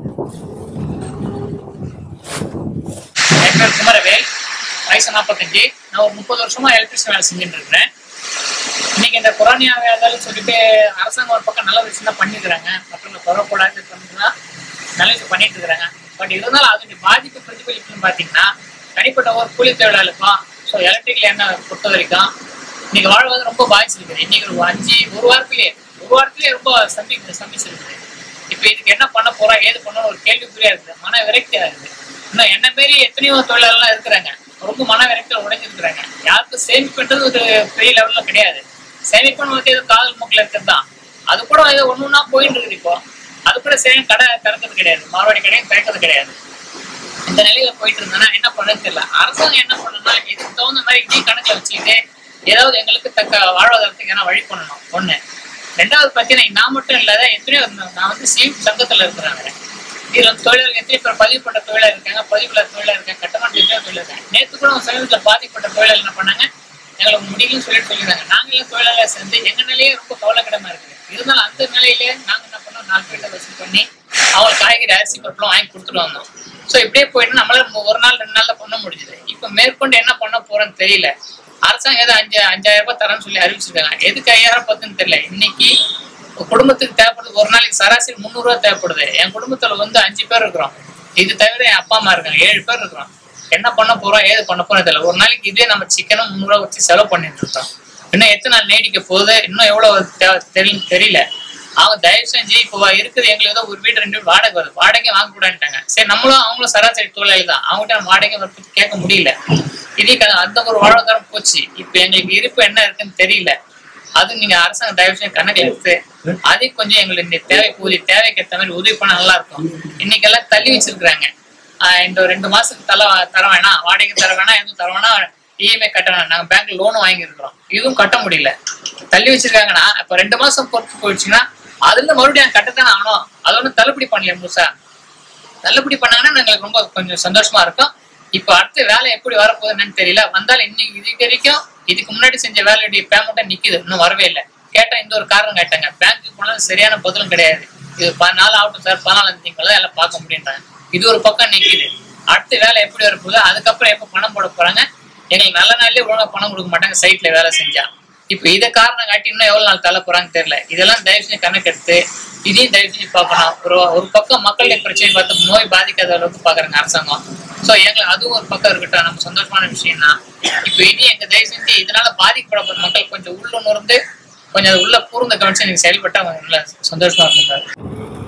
என் பேர் குமரவேல் வயசு நாற்பத்தஞ்சு நான் ஒரு முப்பது வருஷமா எலக்ட்ரிஷியன் வேலை செஞ்சுட்டு இருக்கிறேன் இன்னைக்கு இந்த கொரோனா வேலைன்னு சொல்லிட்டு அரசாங்கம் ஒரு பக்கம் நல்ல விஷயம் தான் பண்ணிருக்கிறாங்க மற்றவங்க தொடரக்கூடாது பண்ணிக்கலாம் நல்ல விஷயம் பண்ணிட்டு இருக்கிறாங்க பட் இருந்தாலும் அதனுடைய பாதிப்பு பிரதிபலிப்புன்னு பார்த்தீங்கன்னா தனிப்பட்ட ஒரு கூலி தொழிலாளருக்கும் ஸோ எலக்ட்ரிக்கல் என்ன பொறுத்த வரைக்கும் இன்னைக்கு வாழ்வது ரொம்ப பாதிச்சிருக்குது இன்னைக்கு ஒரு அஞ்சு ஒரு வாரத்திலேயே ஒரு வாரத்திலேயே ரொம்ப சந்தி சந்திச்சிருக்குது இப்போ இதுக்கு என்ன பண்ண போறோம் ஏது பண்ணணும் ஒரு கேள்விக்குறியா இருக்குது மன விரக்தியா இருக்குது இன்னும் என்ன மாரி எத்தனையோ தொழிலாளர்லாம் இருக்கிறாங்க ரொம்ப மன விரக்தியில் உடைஞ்சிருக்கிறாங்க யாருக்கும் சேமிப்புன்றது ஒரு பெரிய லெவல்ல கிடையாது சேமிப்புன்னு வந்து ஏதோ காதல் மூக்கில் இருக்கிறது தான் அது கூட ஏதோ ஒன்று ஒன்றா போயிட்டு இருக்குது இப்போ அது கூட சரி கடை திறக்கிறது கிடையாது மார்வாடி கடையும் திறக்கிறது கிடையாது இந்த நிலையில போயிட்டு இருந்தேன்னா என்ன பண்ணது தெரியல அரசாங்கம் என்ன பண்ணணும்னா இதுக்கு தகுந்த மாதிரி இதே கணக்கில் வச்சுக்கிட்டு ஏதாவது எங்களுக்கு தக்க வாழ்வாதாரத்துக்கு என்ன வழி பண்ணணும் ஒண்ணு ரெண்டாவது பார்த்தீங்கன்னா நான் மட்டும் இல்லாத எத்தனையோ நான் வந்து சிஎம் சங்கத்துல இருக்கிறாங்க இதுல வந்து தொழிலாளர்கள் எத்தனை பேர் பதிவு பண்ண தொழிலாளர் இருக்காங்க பதிவுல தொழிலாளர் இருக்காங்க கட்டணம் எத்தனையோ தொழிலாளர் இருக்காங்க நேற்று கூட அவங்க சமீபத்தில் பாதிக்கப்பட்ட தொழிலாளர் என்ன பண்ணாங்க எங்களுக்கு முடியலன்னு சொல்லிட்டு சொல்லிடுறாங்க நாங்களே தொழிலாளர் சேர்ந்து எங்க நிலையே ரொம்ப கவலைக்கிடமா இருக்குது இருந்தாலும் அந்த நிலையிலே நாங்க என்ன பண்ணோம் நாலு பேர்ல வசூல் பண்ணி அவங்க காய்கறி அரிசி பருப்புலாம் வாங்கி கொடுத்துட்டு வந்தோம் ஸோ இப்படியே போயிட்டு நம்மளால மு- ஒரு நாள் ரெண்டு நாள்ல பண்ண முடிஞ்சுது இப்போ மேற்கொண்டு என்ன பண்ண போறோன்னு தெரியல அரசாங்கம் ஏதோ அஞ்சு அஞ்சாயிரம் ரூபாய் தரேன்னு சொல்லி அறிவிச்சிருக்காங்க எதுக்கு ஐயாயிரம் பத்துன்னு தெரியல இன்னைக்கு ஒரு குடும்பத்துக்கு தேவைப்படுது ஒரு நாளைக்கு சராசரி முந்நூறுரூவா தேவைப்படுது என் குடும்பத்துல வந்து அஞ்சு பேர் இருக்கிறோம் இது தவிர என் அப்பா அம்மா இருக்காங்க ஏழு பேர் இருக்கிறோம் என்ன பண்ண போறோம் ஏது பண்ண போறோம் தெரியல ஒரு நாளைக்கு இதே நம்ம சிக்கனும் முந்நூறுரூவா வச்சு செலவு பண்ணிட்டு இருக்கோம் இன்னும் எத்தனை நாள் நீடிக்க போகுது இன்னும் எவ்வளவு தேவை தெரியல தெரியல அவங்க தயவு செஞ்சு இப்போ இருக்குது எங்களுக்கு ஏதோ ஒரு வீடு ரெண்டு வீடு வாடகை வருது வாடகை வாங்க கூடாதுட்டாங்க சரி நம்மளும் அவங்களும் சராசரி தொழிலாளி தான் அவங்ககிட்ட நம்ம வாடகை வரப்பத்தி கேட்க முடியல இதே க- அந்த ஒரு வாழ்வாதாரம் போச்சு இப்போ எங்களுக்கு இருப்பு என்ன இருக்குன்னு தெரியல அது நீங்க அரசாங்கம் தயவு செஞ்சு கணக்கு எடுத்து அது கொஞ்சம் எங்களுக்கு இந்த தேவை கூலி தேவைக்கு ஏற்ற மாதிரி உதவி பண்ண நல்லா இருக்கும் இன்னைக்கு எல்லாம் தள்ளி வச்சிருக்கிறாங்க ஆஹ் இந்த ஒரு ரெண்டு மாசத்துக்கு தர தர வேணாம் வாடகை தர வேணாம் எதுவும் தர வேணாம் இஎம்ஐ கட்ட வேணாம் நாங்க பேங்க்ல லோன் வாங்கியிருக்கிறோம் இதுவும் கட்ட முடியல தள்ளி வச்சிருக்காங்கன்னா இப்ப ரெண்டு மாசம் பொறுத்து போயிடுச்சுன்னா அதுல இருந்து மறுபடியும் கட்டத்தானே ஆகணும் அது ஒன்றும் தள்ளுபடி பண்ணல முழுசா தள்ளுபடி பண்ணாங்கன்னா எங்களுக்கு ரொம்ப கொஞ்சம் சந்தோஷமா இருக்கும் இப்போ அடுத்த வேலை எப்படி வரப்போகுதுன்னு தெரியல வந்தாலும் இன்னைக்கு இதுக்கு வரைக்கும் இதுக்கு முன்னாடி செஞ்ச வேலையுடைய பேமெண்ட்டை நிக்குது இன்னும் வரவே இல்லை கேட்டா இந்த ஒரு காரணம் கேட்டாங்க பேங்க்குக்கு போனாலும் சரியான பதிலும் கிடையாது இது பதினாலு ஆகட்டும் சார் பதினாலாம் தேதி தான் எல்லாம் பார்க்க முடியுன்றாங்க இது ஒரு பக்கம் நிக்குது அடுத்த வேலை எப்படி வரப்போகுது அதுக்கப்புறம் எப்போ பணம் போட போறாங்க எங்களுக்கு நல்ல நாள்லயே ஒழுங்கா பணம் கொடுக்க மாட்டாங்க சைட்ல வேலை செஞ்சா இப்போ இதை காரணம் காட்டி இன்னும் எவ்வளவு நாள் தள்ள போறாங்க தெரியல இதெல்லாம் தயவு செஞ்சு கணக்கெடுத்து இதையும் தயவு செஞ்சு பார்க்கணும் ஒரு ஒரு பக்கம் மக்களுடைய பிரச்சனை பார்த்து நோய் பாதிக்காத அளவுக்கு பாக்குறாங்க அரசாங்கம் ஸோ எங்களுக்கு அதுவும் ஒரு பக்கம் இருக்கட்டும் நம்ம சந்தோஷமான விஷயம் தான் இப்போ இதையும் எங்க தயவு செஞ்சு இதனால பாதிக்கப்பட மக்கள் கொஞ்சம் உள்ளுணர்ந்து கொஞ்சம் அது உள்ள பூர்ந்த கவனிச்சு நீங்க செயல்பட்டா அவங்க நல்லா சந்தோஷமா இருக்கும் சார்